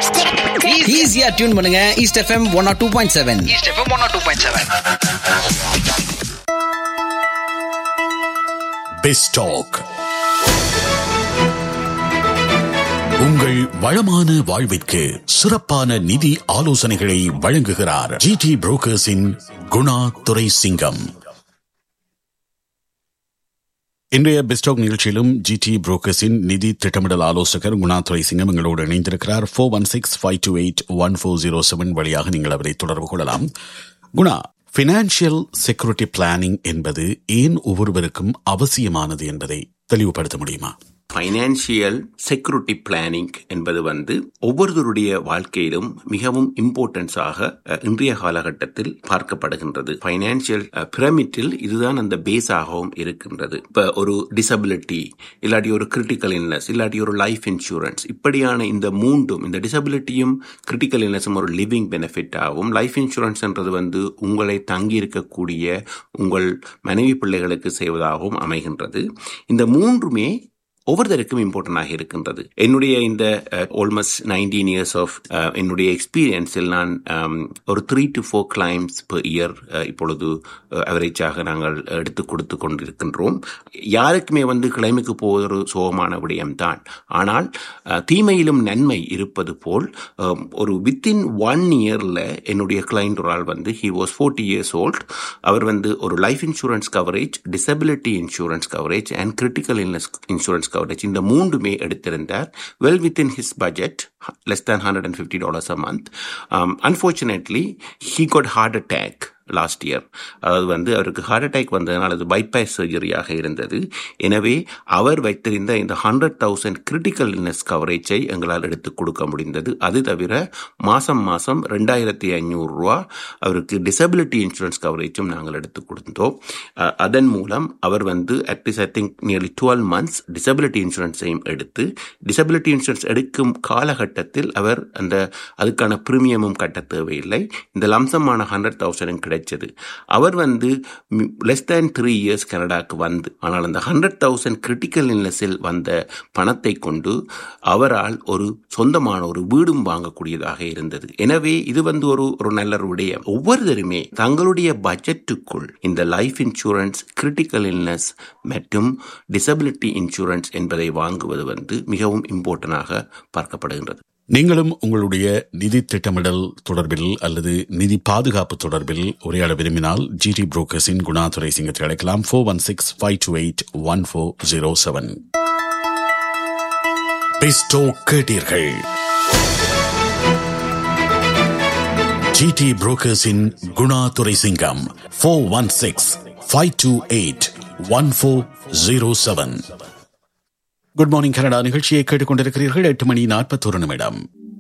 ஈஸியா டியூன் பண்ணுங்க east FM one or two point seven east FM one two point seven பெஸ்டாக் உங்கள் வளமான வாழ்விற்கு சிறப்பான நிதி ஆலோசனைகளை வழங்குகிறார் ஜிடி புரோக்கர்ஸின் குணா துரை சிங்கம் இன்றைய பெஸ்டாக் நிகழ்ச்சியிலும் ஜிடி புரோக்கர்ஸின் நிதி திட்டமிடல் ஆலோசகர் குணாதுரை சிங்கம் எங்களோடு இணைந்திருக்கிறார் four one six five two eight one four zero seven வழியாக நீங்கள் அவரை தொடர்பு கொள்ளலாம் குணா பினான்சியல் செக்யூரிட்டி பிளானிங் என்பது ஏன் ஒவ்வொருவருக்கும் அவசியமானது என்பதை தெளிவுபடுத்த முடியுமா ஃபைனான்சியல் செக்யூரிட்டி பிளானிங் என்பது வந்து ஒவ்வொருவருடைய வாழ்க்கையிலும் மிகவும் இம்பார்ட்டன்ஸாக இன்றைய காலகட்டத்தில் பார்க்கப்படுகின்றது ஃபைனான்சியல் பிரமிட்டில் இதுதான் அந்த பேஸாகவும் இருக்கின்றது இப்ப ஒரு டிசபிலிட்டி இல்லாட்டி ஒரு கிரிட்டிக்கல் இல்னஸ் இல்லாட்டி ஒரு லைஃப் இன்சூரன்ஸ் இப்படியான இந்த மூன்றும் இந்த டிசபிலிட்டியும் கிரிட்டிக்கல் இல்னஸும் ஒரு லிவிங் பெனிஃபிட்டாகவும் லைஃப் இன்சூரன்ஸ்ன்றது வந்து உங்களை தங்கி இருக்கக்கூடிய உங்கள் மனைவி பிள்ளைகளுக்கு செய்வதாகவும் அமைகின்றது இந்த மூன்றுமே ஒவ்வொருத்தருக்கும் இம்பார்ட்டண்டாக இருக்கின்றது என்னுடைய இந்த ஆல்மோஸ்ட் நைன்டீன் இயர்ஸ் ஆஃப் என்னுடைய எக்ஸ்பீரியன்ஸில் நான் ஒரு three to four claims per year இப்பொழுது அவரேஜாக நாங்கள் எடுத்து கொடுத்து கொண்டிருக்கின்றோம் யாருக்குமே வந்து கிளைமுக்கு போவது ஒரு சோகமான விடயம்தான் ஆனால் தீமையிலும் நன்மை இருப்பது போல் ஒரு வித்தின் ஒன் இயரில் என்னுடைய கிளைண்ட் ஒரு ஆள் வந்து he was forty years old அவர் வந்து ஒரு life insurance coverage disability insurance coverage and critical illness insurance coverage இந்த மூன்றுமே எடுத்திருந்தார் well within his budget less than hundred and fifty dollars a month unfortunately he got heart attack last year அதாவது வந்து அவருக்கு heart attack வந்ததுனால அது bypass சர்ஜரியாக இருந்தது எனவே அவர் வைத்திருந்த இந்த ஹண்ட்ரட் தௌசண்ட் கிரிட்டிக்கல் இல்னஸ் கவரேஜை எங்களால் எடுத்து கொடுக்க முடிந்தது அது தவிர மாதம் மாதம் ரெண்டாயிரத்தி ஐநூறு ரூபா அவருக்கு டிசபிலிட்டி இன்சூரன்ஸ் கவரேஜும் நாங்கள் எடுத்து கொடுத்தோம் அதன் மூலம் அவர் வந்து at least I think nearly twelve months disability இன்சூரன்ஸையும் எடுத்து டிசபிலிட்டி இன்சூரன்ஸ் எடுக்கும் காலகட்டத்தில் அவர் அந்த அதுக்கான பிரீமியமும் கட்ட தேவையில்லை இந்த லம்சமான ஹண்ட்ரட் தௌசண்டும் கிடைச்சது அவர் வந்து லெஸ் தேன் த்ரீ இயர்ஸ் கனடாக்கு வந்து ஆனால் அந்த ஹண்ட்ரட் தௌசண்ட் கிரிட்டிக்கல் இல்னஸில் வந்த பணத்தை கொண்டு அவரால் ஒரு சொந்தமான ஒரு வீடும் வாங்கக்கூடியதாக இருந்தது எனவே இது வந்து ஒரு ஒரு நல்ல விடயம் ஒவ்வொருத்தருமே தங்களுடைய பட்ஜெட்டுக்குள் இந்த லைஃப் இன்சூரன்ஸ் கிரிட்டிக்கல் இல்னஸ் மற்றும் டிசபிலிட்டி இன்சூரன்ஸ் என்பதை வாங்குவது வந்து மிகவும் இம்பார்ட்டனாக பார்க்கப்படுகின்றது நீங்களும் உங்களுடைய நிதி திட்டமிடல் தொடர்பில் அல்லது நிதி பாதுகாப்பு தொடர்பில் உரையாட விரும்பினால் ஜிடி புரோக்கர்ஸின் குணாதுரை சிங்கத்தை அழைக்கலாம் four one six five two eight one four zero seven பெஸ்டோ கேட்டீர்கள் ஜிடி புரோக்கர்ஸின் Gunadurai Singam four one six five two eight one four zero seven good morning Canada நிகழ்ச்சியை கேட்டுக்கொண்டிருக்கிறீர்கள் எட்டு மணி நாற்பத்தொரு நிமிடம்